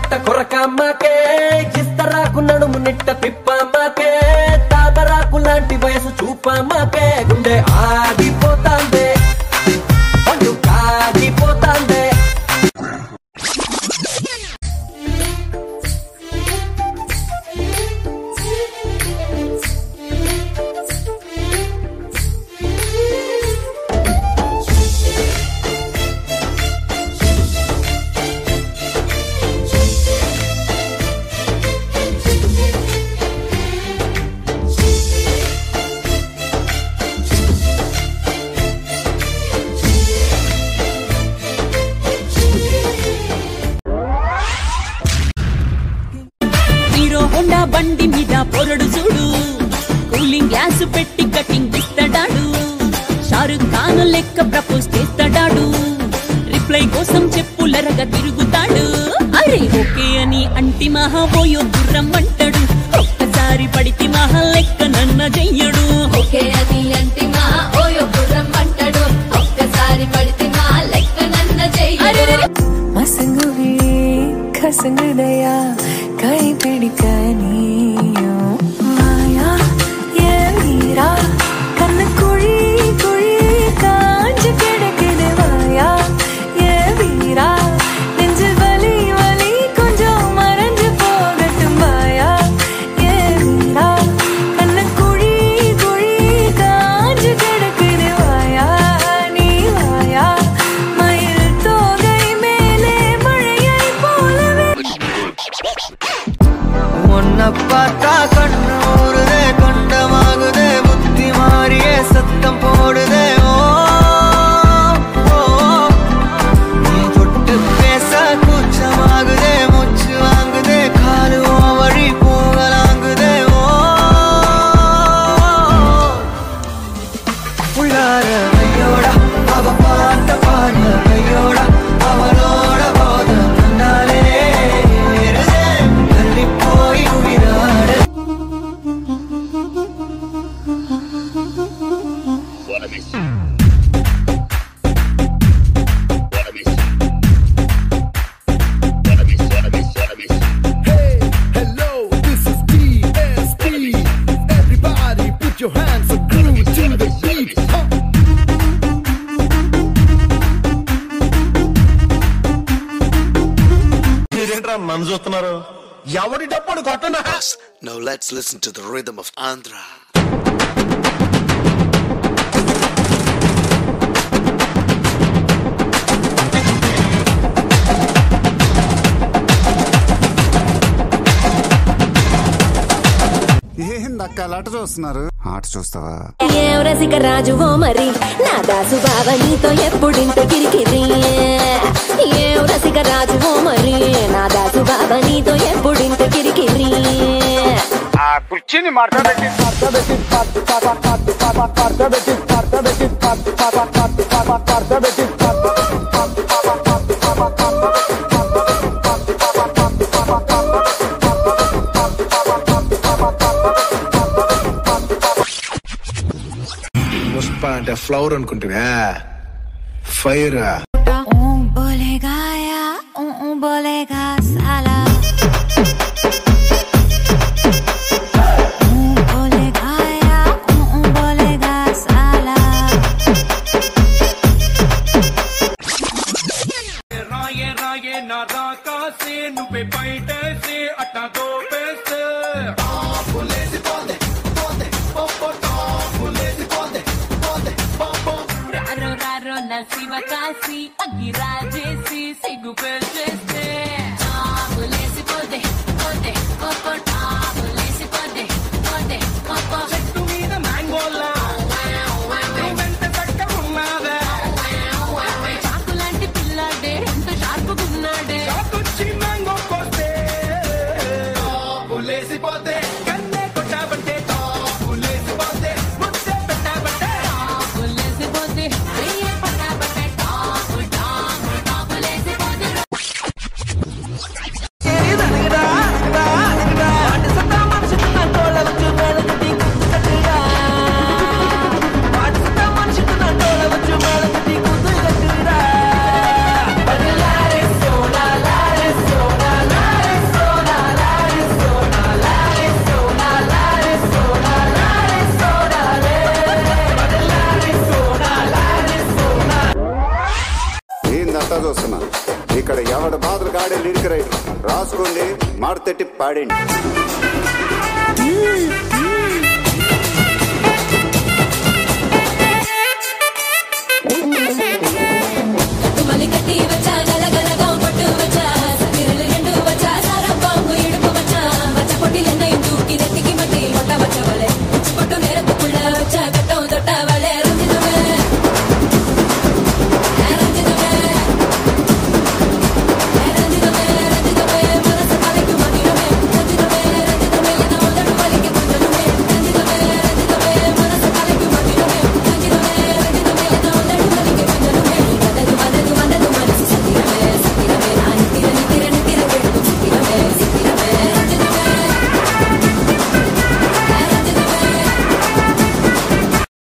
పట్ట కొరకమ్మకే ఇస్తరాకు నడుము నిట్ట తిప్పమ్మకే తామరాకు లాంటి వయసు చూపమ్మకే గుండె ఆగిపోతాందే పండు కాగిపోతాందే హీరో హోండా బండి మీద పొరడు చూడు కూలింగ్ గ్లాస్ పెట్టి కటింగ్ ఇస్తాడాడు షారుఖ్ ఖాన్ లెక్క ప్రపోజ్ చేస్తాడాడు రిప్లై కోసం చెప్పులరగా తిరుగుతాడు అరే ఓకే అని అంటి మహా పోయో గుర్రం అంటాడు ఒక్కసారి పడితి మహా లెక్క నన్న చెయ్యడు ఒకే అది అంటి మా ఓయో గుర్రం అంటాడు ఒక్కసారి పడితే మా లెక్క నన్న చెయ్యడు மசங்குவே கசங்குதையா கை பிடிக்க நீயும் மாயா ஏன் வீரா கண்ணு குழி குழி காஞ்சு கிடக்குது வாயா ஏன் வீரா நெஞ்சு வலி வலி கொஞ்சம் மறைஞ்சு போகட்டும் வாயா ஏன் வீரா கண்ணு குழி குழி காஞ்சு கிடக்குது வாயா நீ வாயா மயில் தோகை மேலே மழையை போலவே உன்னை பார்த்தா கண்ணூருதே கொண்டமாகுதே புத்தி மாறியே சத்தம் போடுதே ஓ ஓ. நீ தொட்டு பேச கூச்சமாகுதே மூச்சு வாங்குதே காலு உன் வழி போகலாங்குதே ஓ உள்ளார கையோட அவ பார்த்த பார்வை கையோட அவளோட போத கண்ணாலே ஏறுதே. தள்ளி போய் உயிராடு Hey, hello, this is DSP. Everybody put your hands and groove to the beat. Huh. మీరేంట్రా నన్ను చూస్తున్నారు ఎవడి డప్పుడు కొట్టనా Now let's listen to the rhythm of Andhra. ఏందక్క అలా చూస్తున్నారు ఆట చూస్తావా ఏం రసిక రాజువో మరి నా దాసు బావ నీతో ఎప్పుడింత కిరికిరి ఏం రసిక రాజువో మరి నా దాసు బావ నీతో ఎప్పుడింత కిరికిరి పుష్ప అంటే ఫ్లవర్ అనుకుంటున్నా fire On bolega ya, on on bolega sala. On bolega ya, on on bolega sala. రాయే రాయే నా రాకాసే నువ్వే బయటేసే అట్టా దోపేసే రారో రారో నా శివ కాసి అగ్గి రాజేసి సిగ్గు పెంచేస్తే లేసిపోతే పోతే పోపో టాపులేసి పోతే పోతే పోపో చెట్టు మీద మ్యాంగోలా వెంట చక్క ఉన్నావే చాకులాంటి పిల్లాడే ఎంత షార్పుకున్నాడే చాకొచ్చి మ్యాంగో కోస్తే పులేసిపోతే కన్నే కొట్టాబంటే పులేసిపోతే ముద్దే పెట్టాబంటే లేసిపోతే అయ్యే పట్టాపట్టే టాపు టాపు టాపు లేసిపోతే జరిగిందంతా చూస్తున్నా ఇక్కడ ఎవడ బాధలు కాడే లిరిక్ రైటర్ రాసుకోండి మాడతెట్టి పాడండి మ్మ్, మ్మ్.